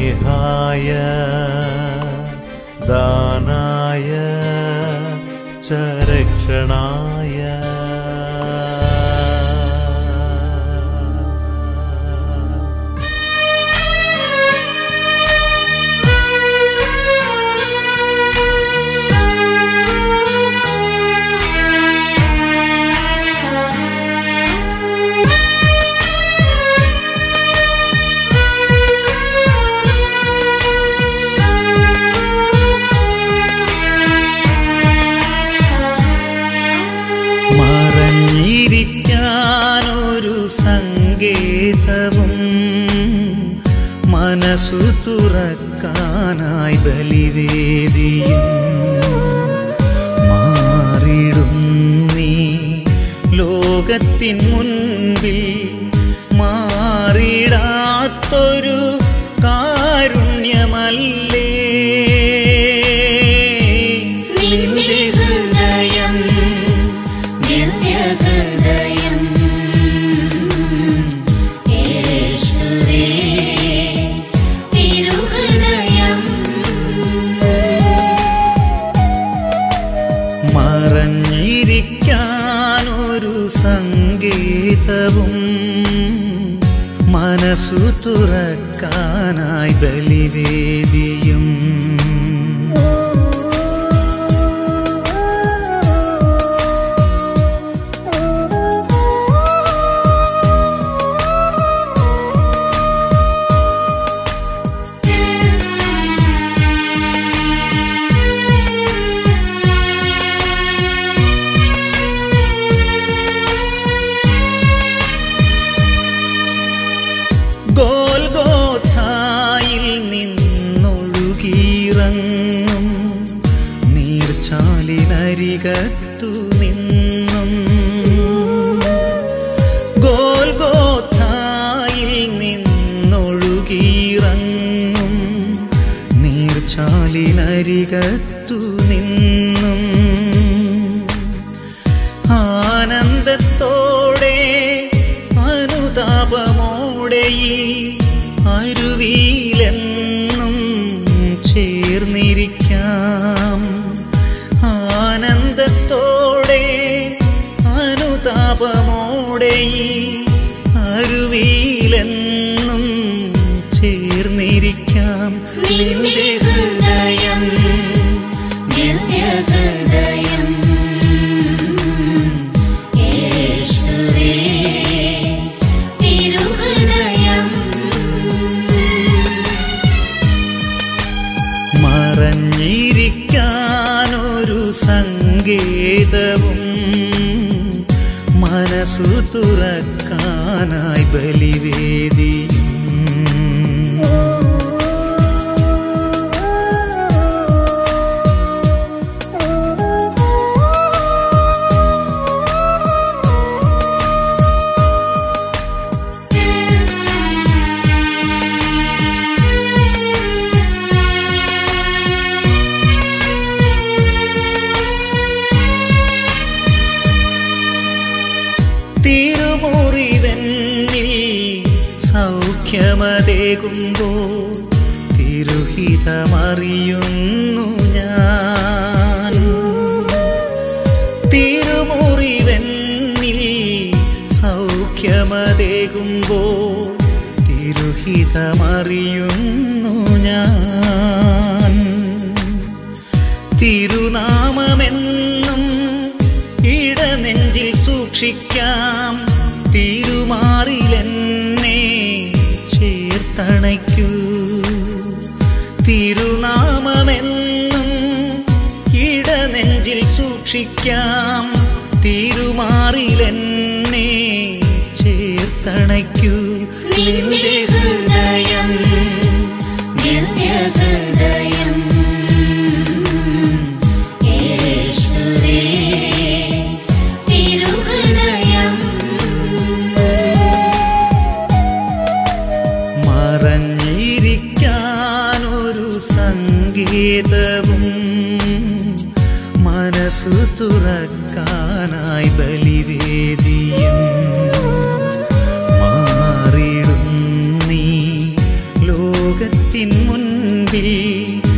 സ്നേഹായ ദാനായ ചരക്ഷണായ മറഞ്ഞിരിക്കാനൊരു സങ്കേതവും മനസ്സു തുറക്കാനായി ബലിവേദിയും മാറിടും നീ ലോകത്തിൻ മുൻപിൽ മാറിടാത്തൊരു കാരുണ്യമല്ലേ നിന്റെ ഹൃദയം ദിവ്യഹൃദയം യേശുവേ തിരുഹൃദയം മറഞ്ഞിരിക്കാനൊരു സങ്കേതവും മനസ്സു തുറക്കാനായി ബലിവേദിയും ഗോൽഗോഥായിൽ നിന്നൊഴുകിയിറങ്ങും നീർച്ചാലിനരികത്തു നിന്നും ഗോൽഗോഥായിൽ നിന്നൊഴുകിയിറങ്ങും നീർച്ചാലിനരികത്തു നിന്നും ആനന്ദത്തോടെ അനുതാപമോടെ ഈ അരുവിയിലെന്നും ചേർന്നിരിക്കാം ആനന്ദത്തോടെ അനുതാപമോടെ ഈ അരുവിയിലെന്നും ചേർന്നിരിക്കാം നിന്റെ ഹൃദയം ദിവ്യഹൃദയം യേശുവേ തിരുഹൃദയം മറഞ്ഞിരിക്കാനൊരു സങ്കേതവും മനസ്സു തുറക്കാനായി ബലിവേദിയും തിരുമുറിവെന്നിൽ സൗഖ്യമതേകുമ്പോൾ തിരുഹിതമറിയുന്നു ഞാൻ തിരുമുറിവെന്നിൽ സൗഖ്യമതേകുമ്പോൾ തിരുഹിതമറിയുന്നു ഞാൻ തിരുനാമമെന്നും ഇടനെഞ്ചിൽ സൂക്ഷിക്കാം തിരുമാറിലെന്നെ ചേർത്തണയ്ക്കൂ തിരുനാമമെന്നും ഇടനെഞ്ചിൽ സൂക്ഷിക്കാം തിരുമാറിലെന്നെ ചേർത്തണയ്ക്കൂ നിന്റെ ഹൃദയം ദിവ്യഹൃദയം യേശുവേ തിരുഹൃദയം മറഞ്ഞിരിക്കാനൊരു സംഗീതവും മനസ്സു തുറക്കാനായി ബലിവേദിയും മാറിടും നീ ലോക ലോകത്തിൻ മുൻപിൽ